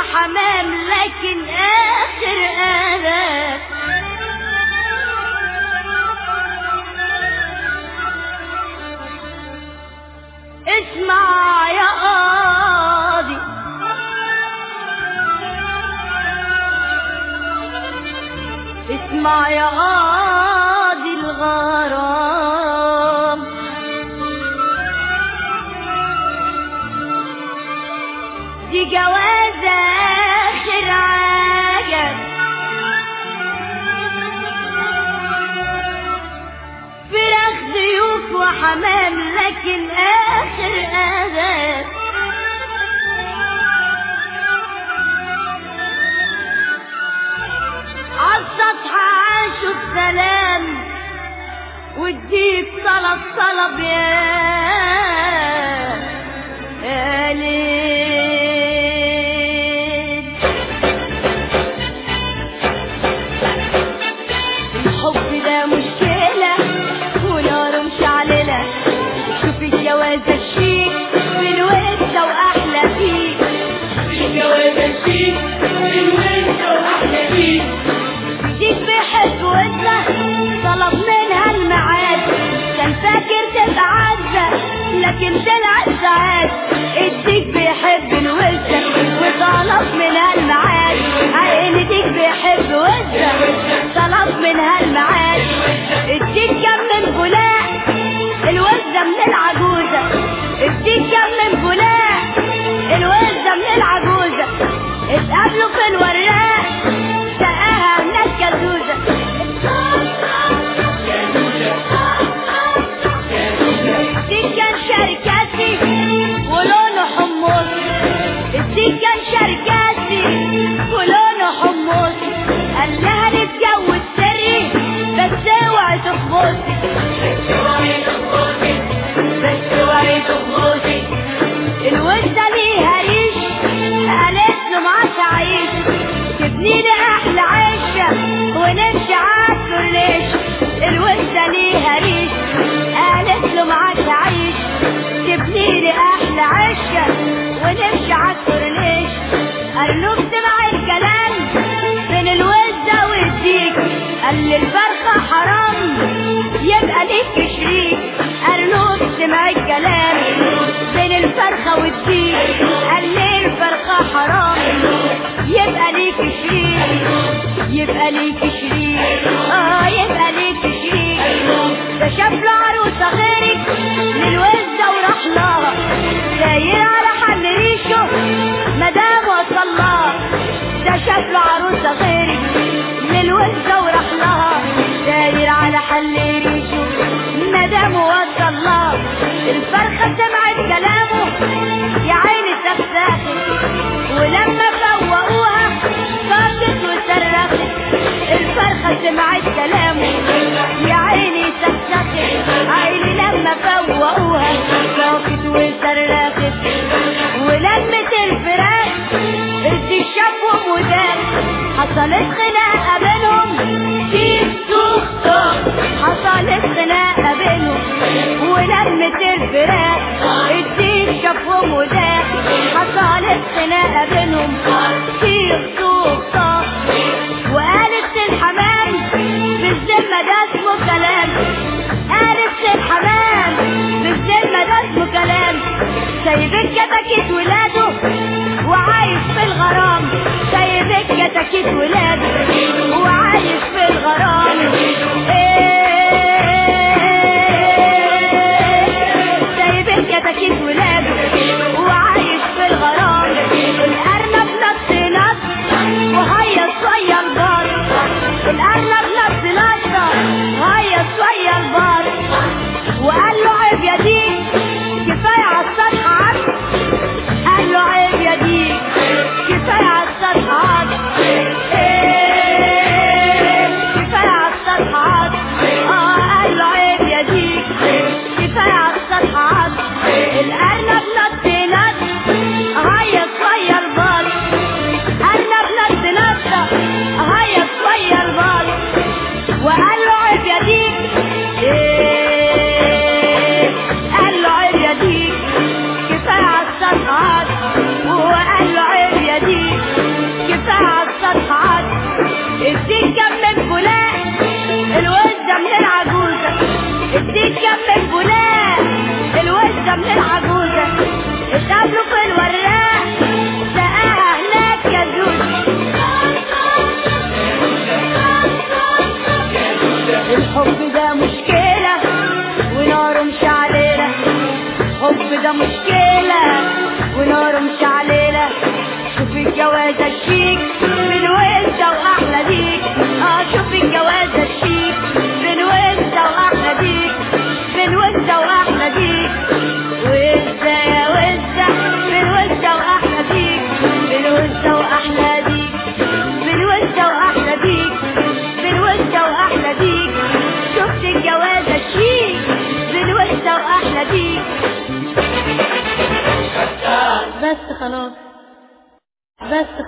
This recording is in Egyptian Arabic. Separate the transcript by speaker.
Speaker 1: وحمام لكن اخر اذان اسمع يا قاضي اسمع يا قاضي الغرام دي جوازة آخر عجب فراخ ضيوف وحمام لكن آخر آذان عالسطح عاشوا بسلام والديك طلب طلب يا يا ليل الحب ده مشكلة ونار مشعللة شوف الجوازة الشيك بالوزة وأحلى فيك
Speaker 2: الجوازة الشيك الوزة وأحلى فيك
Speaker 1: ديك بيحب وزة طلب منها الميعاد كان فاكر تتعزى لكن طلعت ساعات الديك بيحب الوزة وطلب منها الميعاد عيني ديك بيحب وزة طلب منها الميعاد الديك كان من فلاح الوزة من العجوزة الديك كان من فلاح الوزة من العجوزة اتقابلوا في الوراق سقاها هناك كزوزة الديك كان شركاتي ولونه حمص الديك كان شركاتي ولونه حمص قال لها نتجوز سري بس اوعي تخبصي بس اوعي تخبصي الوزة ليها ريش قالت له معاك عيش تبني لي احلى عيشة ونمشي عالكورنيش الوزة ليها ريش قالت له معاك عيش تبني لي احلى عيشة ونمشي عالكورنيش قال له بسمع الكلام بين الوزة والديك قال لي الفرخة حرام يبقى ليك شريك قال له بسمع الكلام بين الفرخة والديك قال لي الفرخة حرام يبقى ليك شريك يبقى ليك شريك اه يبقى ليك شريك ده شاف له عروسة غيرك للوزة وراح لها داير على حل ريشه مدام وصل لها ده شاف له عروسة غيرك للوزة وراح لها داير على حل ريشه مدام وصل لها الفرخة سمعت كلامه يا عيني سفسخت ولما فوقوها صارت وصرخت الفرخة سمعت كلامه يا عيني سفسخت عيني لما فوقوها صافت وصرخت ولمت الفراخ ادي شافهم ودان حصلت خناقة بينهم كيف سوق سوق حصلت خناقة بينهم ولمت الفراخ ادي شافهم ودان حصلت خناقة بينهم كيف سوق سوق وقالت الحمام بالذمة ده اسمه كلام قالت الحمام بالذمة ده اسمه كلام سايبك كتاكيت ولاده وعايش في الغرام سايبك كتاكيت ولاده وعايش في الغرام إيه سايبك كتاكيت ولاده وعايش في الغرام الأرنب نط نط وهيا شوية البار الأرنب نط نط هيا شوية البار وقال له عيب يا ديك كفاية على السطح عد قال له عيب يا ديك كفاية على السطح عد إيه كفاية على السطح عد اه قال له عيب يا ديك كفاية على السطح عد الأرنب الجوازة الشيك من وانت واحلى ديك اه شوف الجوازة الشيك من وانت واحلى ديك من وانت واحلى ديك وانت يا وانت من وانت واحلى ديك من وانت واحلى ديك من وانت واحلى ديك من وانت واحلى ديك شفت الجوازة الشيك من وانت واحلى ديك بس خلاص بس